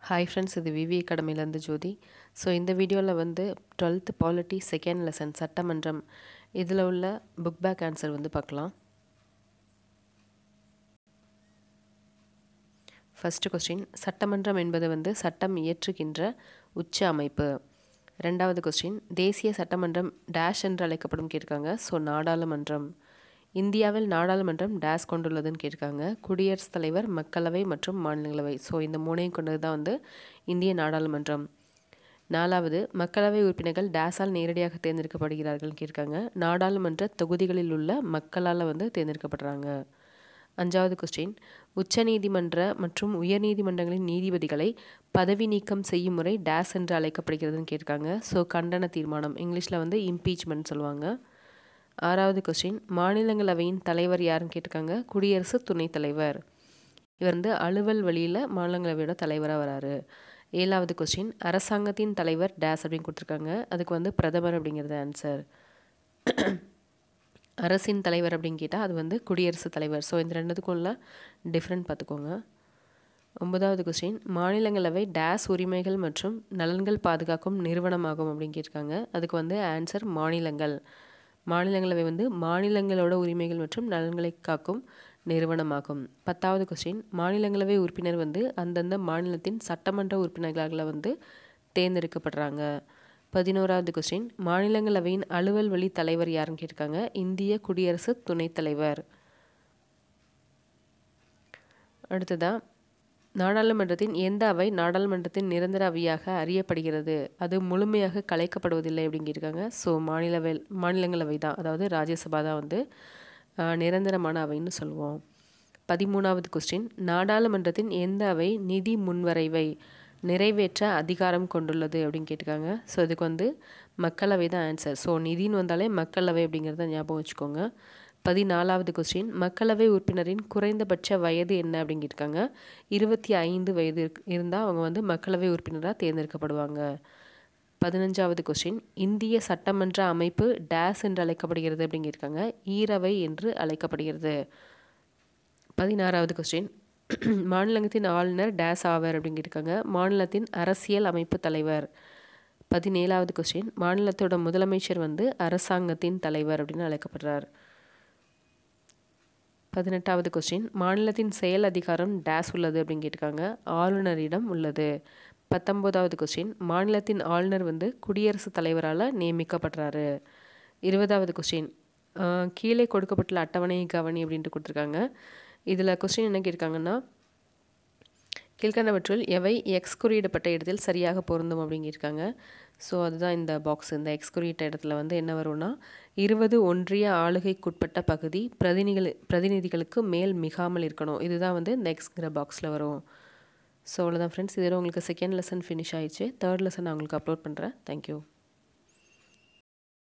hi friends இது விவி அகாடமிலேருந்து ஜோதி so இந்த வீடியோவில் வந்து டுவெல்த்து பாலிட்டி செகண்ட் லெசன் சட்டமன்றம் இதில் உள்ள புக் பேக் ஆன்சர் வந்து பார்க்கலாம் ஃபஸ்ட்டு கொஸ்டின் சட்டமன்றம் என்பது வந்து சட்டம் இயற்றுகின்ற உச்ச அமைப்பு ரெண்டாவது கொஸ்டின் தேசிய சட்டமன்றம் டேஷ் என்று அழைக்கப்படும் கேட்டிருக்காங்க ஸோ நாடாளுமன்றம் இந்தியாவில் நாடாளுமன்றம் டேஸ் கொண்டுள்ளதுன்னு கேட்டிருக்காங்க குடியரசுத் தலைவர் மக்களவை மற்றும் மாநிலங்களவை ஸோ இந்த மூணையும் கொண்டது தான் வந்து இந்திய நாடாளுமன்றம் நாலாவது மக்களவை உறுப்பினர்கள் டேஸால் நேரடியாக தேர்ந்தெடுக்கப்படுகிறார்கள் கேட்டிருக்காங்க நாடாளுமன்ற தொகுதிகளில் உள்ள மக்களால் வந்து தேர்ந்தெடுக்கப்படுறாங்க அஞ்சாவது கொஸ்டின் உச்சநீதிமன்ற மற்றும் உயர்நீதிமன்றங்களின் நீதிபதிகளை பதவி நீக்கம் செய்யும் முறை டேஸ் என்று அழைக்கப்படுகிறதுன்னு கேட்டிருக்காங்க ஸோ கண்டன தீர்மானம் இங்கிலீஷில் வந்து இம்பீச்மெண்ட் சொல்லுவாங்க ஆறாவது கொஸ்டின் மாநிலங்களவையின் தலைவர் யாருன்னு கேட்டிருக்காங்க குடியரசு துணைத் தலைவர் இவர் வந்து அலுவல் வழியில் மாநிலங்களவையோட தலைவராக வராரு ஏழாவது கொஸ்டின் அரசாங்கத்தின் தலைவர் டேஸ் அப்படின்னு கொடுத்துருக்காங்க அதுக்கு வந்து பிரதமர் அப்படிங்கிறது ஆன்சர் அரசின் தலைவர் அப்படின்னு கேட்டால் அது வந்து குடியரசுத் தலைவர் ஸோ இந்த ரெண்டுத்துக்கும் உள்ள டிஃப்ரெண்ட் பார்த்துக்கோங்க ஒன்பதாவது கொஸ்டின் மாநிலங்களவை டேஸ் உரிமைகள் மற்றும் நலன்கள் பாதுகாக்கும் நிறுவனமாகும் அப்படின்னு கேட்டிருக்காங்க அதுக்கு வந்து ஆன்சர் மாநிலங்கள் மாநிலங்களவை வந்து மாநிலங்களோட உரிமைகள் மற்றும் நலன்களை காக்கும் நிறுவனமாகும் பத்தாவது கொஸ்டின் மாநிலங்களவை உறுப்பினர் வந்து அந்தந்த மாநிலத்தின் சட்டமன்ற உறுப்பினர்களாக வந்து தேர்ந்தெடுக்கப்படுறாங்க பதினோராவது கொஸ்டின் மாநிலங்களவையின் அலுவல் வழி தலைவர் யாருன்னு கேட்டிருக்காங்க இந்திய குடியரசு துணைத் தலைவர் அடுத்ததான் நாடாளுமன்றத்தின் எந்த அவை நாடாளுமன்றத்தின் நிரந்தர அவையாக அறியப்படுகிறது அது முழுமையாக கலைக்கப்படுவதில்லை அப்படின்னு கேட்டிருக்காங்க ஸோ மாநிலவை மாநிலங்களவை தான் அதாவது ராஜ்யசபா தான் வந்து நிரந்தரமான அவைன்னு சொல்லுவோம் பதிமூணாவது கொஸ்டின் நாடாளுமன்றத்தின் எந்த அவை நிதி முன்வரைவை நிறைவேற்ற அதிகாரம் கொண்டுள்ளது அப்படின்னு கேட்டிருக்காங்க ஸோ இதுக்கு வந்து மக்களவை தான் ஆன்சர் ஸோ நிதின்னு வந்தாலே மக்களவை அப்படிங்கிறத ஞாபகம் வச்சுக்கோங்க பதினாலாவது கொஸ்டின் மக்களவை உறுப்பினரின் குறைந்தபட்ச வயது என்ன அப்படின்னு கேட்டிருக்காங்க இருபத்தி ஐந்து வயது இருந்தால் அவங்க வந்து மக்களவை உறுப்பினராக தேர்ந்தெடுக்கப்படுவாங்க பதினஞ்சாவது கொஸ்டின் இந்திய சட்டமன்ற அமைப்பு டேஸ் என்று அழைக்கப்படுகிறது அப்படின்னு கேட்டிருக்காங்க ஈரவை என்று அழைக்கப்படுகிறது பதினாறாவது கொஸ்டின் மாநிலத்தின் ஆளுநர் டேஸ் ஆவர் அப்படின்னு கேட்டிருக்காங்க மாநிலத்தின் அரசியல் அமைப்பு தலைவர் பதினேழாவது கொஸ்டின் மாநிலத்தோட முதலமைச்சர் வந்து அரசாங்கத்தின் தலைவர் அப்படின்னு அழைக்கப்படுறார் பதினெட்டாவது கொஸ்டின் மாநிலத்தின் செயல் அதிகாரம் டேஸ் உள்ளது அப்படின்னு கேட்டிருக்காங்க ஆளுநரிடம் உள்ளது பத்தொம்போதாவது கொஸ்டின் மாநிலத்தின் ஆளுநர் வந்து குடியரசுத் தலைவரால் நியமிக்கப்படுறாரு இருபதாவது கொஸ்டின் கீழே கொடுக்கப்பட்டுள்ள அட்டவணை கவனி அப்படின்ட்டு கொடுத்துருக்காங்க இதில் கொஸ்டின் என்ன கேட்டிருக்காங்கன்னா கீழ்கண்டவற்றுள் எவை எக்ஸ் குறியிடப்பட்ட இடத்தில் சரியாக பொருந்தும் அப்படிங்கிருக்காங்க ஸோ அதுதான் இந்த பாக்ஸ் இந்த எக்ஸ் குறியிட்ட இடத்துல வந்து என்ன வரும்னா இருபது ஒன்றிய ஆளுகைக்குட்பட்ட பகுதி பிரதிநிதிகள் பிரதிநிதிகளுக்கு மேல் மிகாமல் இருக்கணும் இதுதான் வந்து இந்த எக்ஸ்ங்கிற பாக்ஸில் வரும் ஸோ அவ்வளோதான் ஃப்ரெண்ட்ஸ் இதில் உங்களுக்கு செகண்ட் லெசன் ஃபினிஷ் ஆயிடுச்சு தேர்ட் லெசன் நான் உங்களுக்கு அப்லோட் பண்ணுறேன் தேங்க்யூ